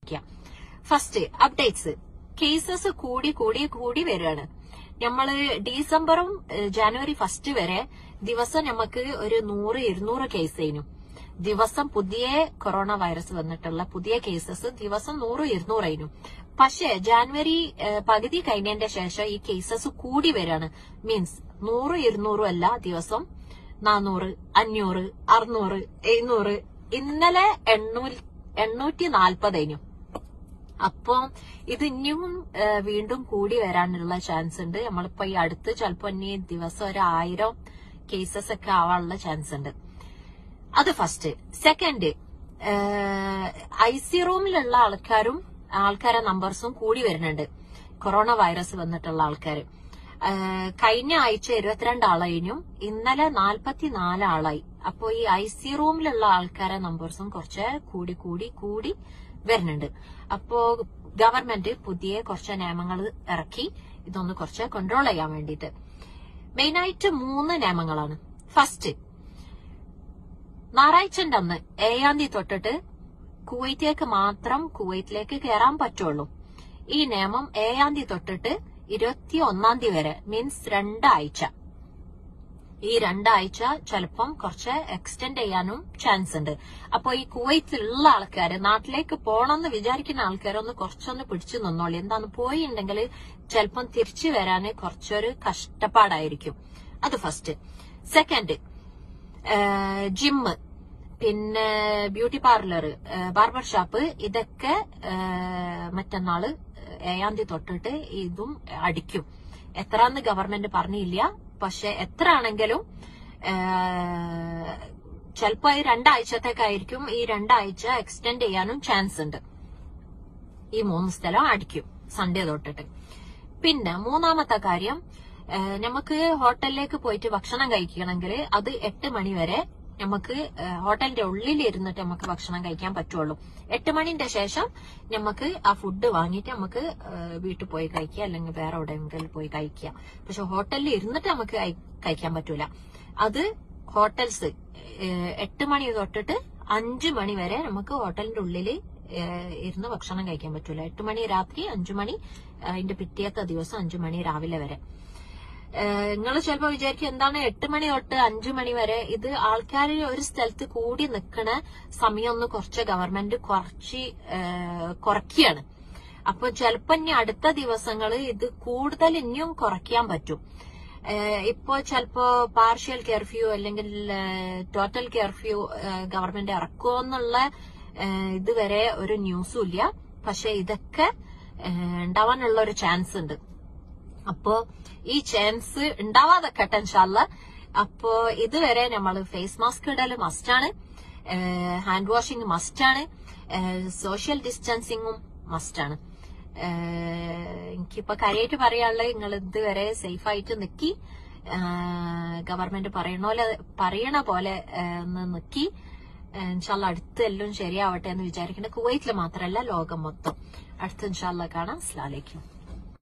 first updates cases കൂടി കൂടി കൂടി വരികയാണ് നമ്മള് ഡിസംബറും ഏഹ്, ജനുവരി ഫസ്റ്റ് വരെ ദിവസം നമുക്ക് ഒരു നൂറ് ഇരുന്നൂറ് കേസ് കഴിഞ്ഞു ദിവസം പുതിയ കൊറോണ വൈറസ് വന്നിട്ടുള്ള പുതിയ കേസസ് ദിവസം നൂറ് ഇരുന്നൂറ് ആയിരുന്നു പക്ഷേ ജാനുവരി ഏഹ്, പകുതി കഴിഞ്ഞതിന്റെ ശേഷം ഈ കേസസ് കൂടി വരികയാണ് മീൻസ് നൂറ് ഇരുന്നൂറും അല്ല ദിവസം നാനൂറ് അഞ്ഞൂറ് അറുന്നൂറ് എഴുന്നൂറ് ഇന്നലെ എണ്ണൂറ്റി എണ്ണൂറ്റി നാൽപ്പതേനു അപ്പൊ ഇത് ഇനിയും ആ, വീണ്ടും കൂടി വരാനുള്ള ചാൻസ് ഉണ്ട് നമ്മളിപ്പോ ഈ അടുത്ത് ചിലപ്പോ ഇനി ദിവസം ഒരു ആയിരം കേസസ് ഒക്കെ ആവാനുള്ള ചാൻസ് ഉണ്ട് അത് ഫസ്റ്റ് സെക്കൻഡ് ഐ സി റൂമിലുള്ള ആൾക്കാരും ആൾക്കാരെ നമ്പേഴ്സും കൂടി വരുന്നുണ്ട് കൊറോണ വൈറസ് വന്നിട്ടുള്ള ആൾക്കാർ കഴിഞ്ഞ ആഴ്ച ഇരുപത്തിരണ്ട് ആളായിരുന്നു ഇന്നലെ നാൽപ്പത്തിനാല് ആളായി അപ്പോ ഈ ഐ സി റൂമിലുള്ള ആൾക്കാരെ നമ്പേഴ്സും കുറച്ച് കൂടി കൂടി കൂടി വരുന്നുണ്ട് അപ്പോ ഗവൺമെന്റ് പുതിയ കുറച്ച് നിയമങ്ങൾ ഇറക്കി ഇതൊന്ന് കുറച്ച് കൺട്രോൾ ചെയ്യാൻ വേണ്ടിയിട്ട് മെയിനായിട്ട് മൂന്ന് നിയമങ്ങളാണ് ഫസ്റ്റ് ഞായറാഴ്ചന്റെ അന്ന് ഏഴാം തീയതി തൊട്ടിട്ട് കുവൈറ്റിലേക്ക് മാത്രം കുവൈറ്റിലേക്ക് കയറാൻ പറ്റുള്ളൂ ഈ നിയമം ഏഴാം തീയതി തൊട്ടിട്ട് ഇരുപത്തി ഒന്നാം തീയതി വരെ മീൻസ് രണ്ടാഴ്ച ഈ രണ്ടാഴ്ച ചിലപ്പം കുറച്ച് എക്സ്റ്റെൻഡ് ചെയ്യാനും ചാൻസ് ഉണ്ട് അപ്പൊ ഈ കുവൈത്തിലുള്ള ആൾക്കാര് നാട്ടിലേക്ക് പോണമെന്ന് വിചാരിക്കുന്ന ആൾക്കാരൊന്ന് കുറച്ചൊന്ന് പിടിച്ചു നിന്നോളി എന്താന്ന് പോയിണ്ടെങ്കിൽ ചിലപ്പം തിരിച്ചു വരാന് കുറച്ചൊരു കഷ്ടപ്പാടായിരിക്കും അത് ഫസ്റ്റ് സെക്കൻഡ് ജിമ്മ് പിന്നെ ബ്യൂട്ടി പാർലർ ബാർബർ ഷോപ്പ് ഇതൊക്കെ ഏഹ്, മറ്റന്നാള് ഏഴാം തീയതി തൊട്ടിട്ട് ഇതും അടിക്കും എത്രാന്ന് ഗവൺമെന്റ് പറഞ്ഞില്ല പക്ഷെ എത്ര ആണെങ്കിലും ചിലപ്പോ ഈ രണ്ടാഴ്ചത്തേക്കായിരിക്കും ഈ രണ്ടാഴ്ച എക്സ്റ്റെൻഡ് ചെയ്യാനും ചാൻസ് ഉണ്ട് ഈ മൂന്ന് സ്ഥലം അടിക്കും സൺഡേ തൊട്ടിട്ട് പിന്നെ മൂന്നാമത്തെ കാര്യം ഏഹ്, നമുക്ക് ഹോട്ടലിലേക്ക് പോയിട്ട് ഭക്ഷണം കഴിക്കണമെങ്കിൽ അത് എട്ട് മണി വരെ നമുക്ക് ഏഹ്, ഹോട്ടലിന്റെ ഉള്ളിൽ ഇരുന്നിട്ട് നമുക്ക് ഭക്ഷണം കഴിക്കാൻ പറ്റുള്ളൂ എട്ട് മണിന്റെ ശേഷം നമുക്ക് ആ ഫുഡ് വാങ്ങിയിട്ട് നമുക്ക് ഏഹ്, വീട്ടിൽ പോയി കഴിക്കുക അല്ലെങ്കിൽ വേറെ എവിടെയെങ്കിലും പോയി കഴിക്കുക പക്ഷെ ഹോട്ടലിൽ ഇരുന്നിട്ട് നമുക്ക് കഴി- കഴിക്കാൻ പറ്റൂല അത് ഹോട്ടൽസ് ഏഹ്, എട്ട് മണി തൊട്ടിട്ട് അഞ്ചു മണി വരെ നമുക്ക് ഹോട്ടലിന്റെ ഉള്ളില് ഏഹ്, ഇരുന്ന് ഭക്ഷണം കഴിക്കാൻ പറ്റൂല എട്ട് മണി രാത്രി അഞ്ചു മണി അതിന്റെ പിറ്റേത്തെ ദിവസം അഞ്ചു മണി രാവിലെ വരെ നിങ്ങൾ ചിലപ്പോ വിചാരിക്കും എന്താണ് എട്ട് മണി തൊട്ട് അഞ്ചു മണി വരെ ഇത് ആൾക്കാർ ഒരു സ്ഥലത്ത് കൂടി നിൽക്കണ സമയം ഒന്ന് കുറച്ച് ഗവൺമെന്റ് കുറച്ച് ഏഹ്, കുറയ്ക്കുകയാണ് അപ്പൊ ചിലപ്പോ ഇനി അടുത്ത ദിവസങ്ങൾ ഇത് കൂടുതൽ ഇനിയും കുറയ്ക്കാൻ പറ്റും ഏഹ്, ഇപ്പോ ചിലപ്പോ പാർഷ്യൽ കെയർഫ്യൂ അല്ലെങ്കിൽ ടോട്ടൽ കെയർഫ്യൂ ഗവൺമെന്റ് ഇറക്കുമോ എന്നുള്ള ഏഹ്, ഇതുവരെ ഒരു ന്യൂസും ഇല്ല പക്ഷെ ഇതൊക്കെ ഏഹ്, ഉണ്ടാവാനുള്ള ഒരു ചാൻസ് ഉണ്ട് അപ്പോ ഈ ചാൻസ് ഉണ്ടാവാതെക്കട്ടെ ഇൻഷാല്ല അപ്പോ ഇതുവരെ നമ്മൾ ഫേസ് മാസ്ക് ഇടല് മസ്റ്റാണ് ഹാൻഡ് വാഷിംഗ് മസ്റ്റാണ് സോഷ്യൽ ഡിസ്റ്റൻസിങ്ങും മസ്റ്റാണ് എനിക്കിപ്പോ കാര്യമായിട്ട് പറയാനുള്ളത് നിങ്ങൾ ഇതുവരെ സേഫ് ആയിട്ട് നിക്കി ഗവൺമെന്റ് പറയണ പോലെ പറയണ പോലെ ഏഹ്, ഒന്ന് നിക്കി ഇൻഷാല്ല അടുത്ത് എല്ലാം ശരിയാവട്ടെ എന്ന് വിചാരിക്കുന്നത് കുവൈറ്റിൽ മാത്രമല്ല ലോകം മൊത്തം അടുത്ത് ഇൻഷാല്ല കാണാം അസ്ലാലേക്കും